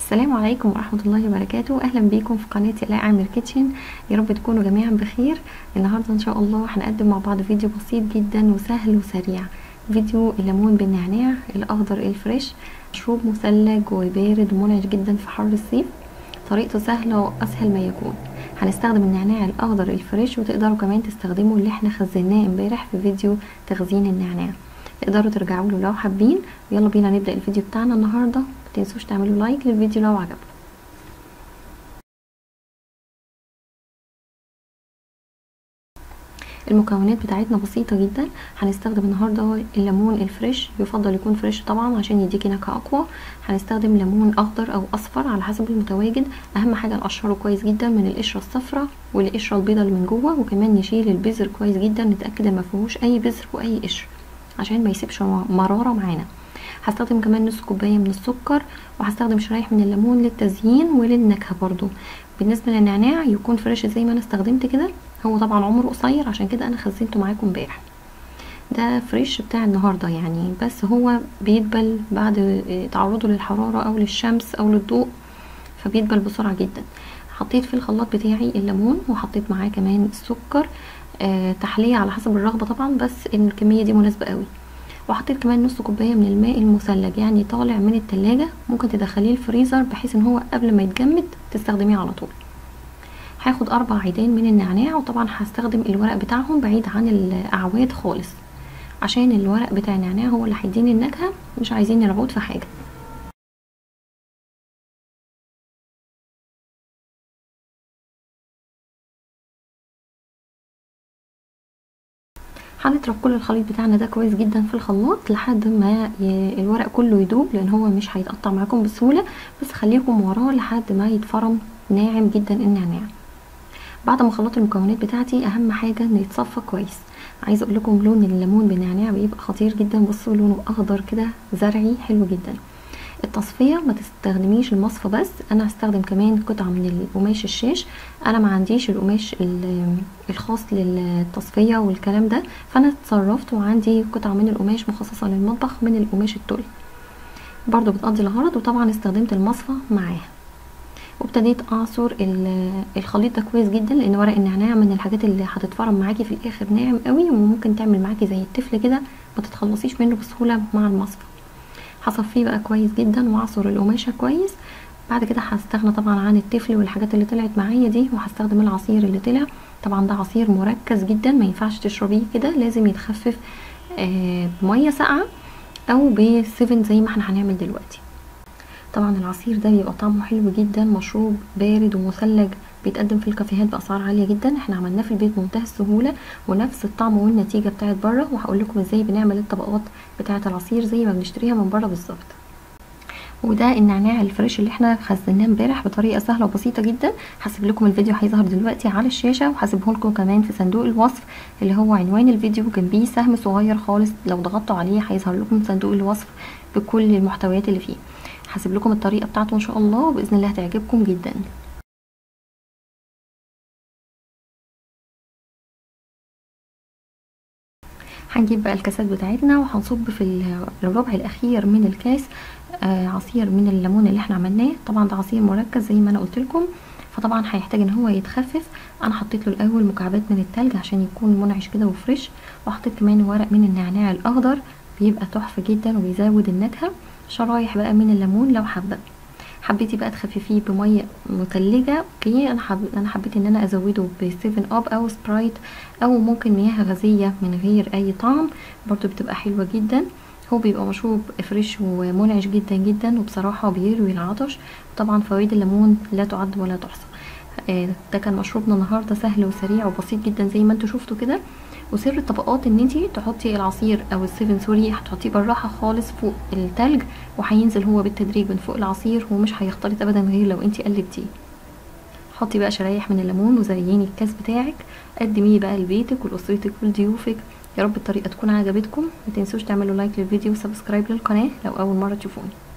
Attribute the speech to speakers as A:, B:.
A: السلام عليكم ورحمة الله وبركاته أهلا بيكم في قناة آلاء عامر كيتشن يا رب تكونوا جميعا بخير النهاردة إن شاء الله هنقدم مع بعض فيديو بسيط جدا وسهل وسريع فيديو الليمون بالنعناع الأخضر الفريش مشروب مثلج وبارد ومنعش جدا في حر الصيف طريقته سهلة وأسهل ما يكون هنستخدم النعناع الأخضر الفريش وتقدروا كمان تستخدموا اللي احنا خزناه امبارح في فيديو تخزين النعناع تقدروا ترجعوا له لو حابين يلا بينا نبدأ الفيديو بتاعنا النهارده متنسوش تعملوا لايك للفيديو لو عجبكم المكونات بتاعتنا بسيطه جدا هنستخدم النهارده الليمون الفريش يفضل يكون فريش طبعا عشان يديكي نكهه اقوى هنستخدم ليمون اخضر او اصفر على حسب المتواجد اهم حاجه نقشره كويس جدا من القشره الصفراء والقشره البيضاء اللي من جوه وكمان نشيل البذر كويس جدا نتاكد ان ما فيهوش اي بذر واي قشر عشان ما يسيبش مراره معانا هستخدم كمان نص كوبايه من السكر وهستخدم شرايح من الليمون للتزيين وللنكهه برضو بالنسبه للنعناع يكون فريش زي ما انا استخدمت كده هو طبعا عمره قصير عشان كده انا خزنته معاكم امبارح ده فريش بتاع النهارده يعني بس هو بيدبل بعد تعرضه للحراره او للشمس او للضوء فبيدبل بسرعه جدا حطيت في الخلاط بتاعي الليمون وحطيت معاه كمان السكر آه تحليه على حسب الرغبه طبعا بس الكميه دي مناسبه قوي وحطيت كمان نص كوبايه من الماء المثلج يعني طالع من التلاجة ممكن تدخليه الفريزر بحيث ان هو قبل ما يتجمد تستخدميه على طول هاخد اربع عيدان من النعناع وطبعا هستخدم الورق بتاعهم بعيد عن الاعواد خالص عشان الورق بتاع النعناع هو اللي هيديني النكهه مش عايزين العود في حاجه هنضرب كل الخليط بتاعنا ده كويس جدا في الخلاط لحد ما الورق كله يدوب لان هو مش هيتقطع معاكم بسهوله بس خليكم وراه لحد ما يتفرم ناعم جدا النعناع بعد ما خلطت المكونات بتاعتي اهم حاجه انه يتصفى كويس عايزه اقول لكم لون الليمون بالنعناع بيبقى خطير جدا بصوا لونه اخضر كده زرعي حلو جدا التصفيه ما تستخدميش المصفى بس انا هستخدم كمان قطعه من القماش الشاش انا ما عنديش القماش الخاص للتصفيه والكلام ده فانا اتصرفت وعندي قطعه من القماش مخصصه للمطبخ من القماش التول برضو بتقضي الغرض وطبعا استخدمت المصفى معاها وابتديت اعصر الخليط ده كويس جدا لان ورق النعناع من الحاجات اللي هتتفرم معاكي في الاخر ناعم قوي وممكن تعمل معاكي زي التفل كده ما تتخلصيش منه بسهوله مع المصفى هصفيه بقى كويس جدا واعصر القماشه كويس بعد كده هستغنى طبعا عن التفل والحاجات اللي طلعت معايا دي وهستخدم العصير اللي طلع طبعا ده عصير مركز جدا ما ينفعش تشربيه كده لازم يتخفف آه بميه ساقعه او بسيفن زي ما احنا هنعمل دلوقتي طبعا العصير ده بيبقى طعمه حلو جدا مشروب بارد ومثلج بيتقدم في الكافيهات باسعار عاليه جدا احنا عملناه في البيت بمنتهى السهوله ونفس الطعم والنتيجه بتاعت بره وهقول لكم ازاي بنعمل الطبقات بتاعه العصير زي ما بنشتريها من بره بالظبط وده النعناع الفريش اللي احنا خزناه امبارح بطريقه سهله وبسيطه جدا هسيب لكم الفيديو هيظهر دلوقتي على الشاشه وهسيبه لكم كمان في صندوق الوصف اللي هو عنوان الفيديو جنبيه سهم صغير خالص لو ضغطتوا عليه هيظهر لكم صندوق الوصف بكل المحتويات اللي فيه هسيب لكم الطريقه بتاعته ان شاء الله وباذن الله هتعجبكم جدا هنجيب بقى الكاسات بتاعتنا وهنصب في الربع الاخير من الكاس آه عصير من الليمون اللي احنا عملناه طبعا ده عصير مركز زي ما انا قلت لكم فطبعا هيحتاج ان هو يتخفف انا حطيت له الاول مكعبات من التلج عشان يكون منعش كده وفريش وحطيت كمان ورق من النعناع الاخضر بيبقى تحفه جدا وبيزود النكهه شرايح بقى من الليمون لو حابه حبيتي بقى تخففيه بميه مثلجه اوكي انا حب... انا حبيت ان انا ازوده بسيفن اب او سبرايت او ممكن مياه غازيه من غير اي طعم برضو بتبقى حلوه جدا هو بيبقى مشروب فريش ومنعش جدا جدا وبصراحه بيروي العطش طبعا فوائد الليمون لا تعد ولا تحصى ده كان مشروبنا النهارده سهل وسريع وبسيط جدا زي ما انتوا شفتوا كده وسر الطبقات ان انتي تحطي العصير او السيفن سوري هتحطيه بالراحه خالص فوق التلج وهينزل هو بالتدريج من فوق العصير ومش هيختلط ابدا غير لو انتي قلبتيه حطي بقى شرايح من الليمون وزيني الكاس بتاعك قدميه بقى لبيتك ولاسرتك ولضيوفك يا رب الطريقه تكون عجبتكم ما تنسوش تعملوا لايك للفيديو وسبسكرايب للقناه لو اول مره تشوفوني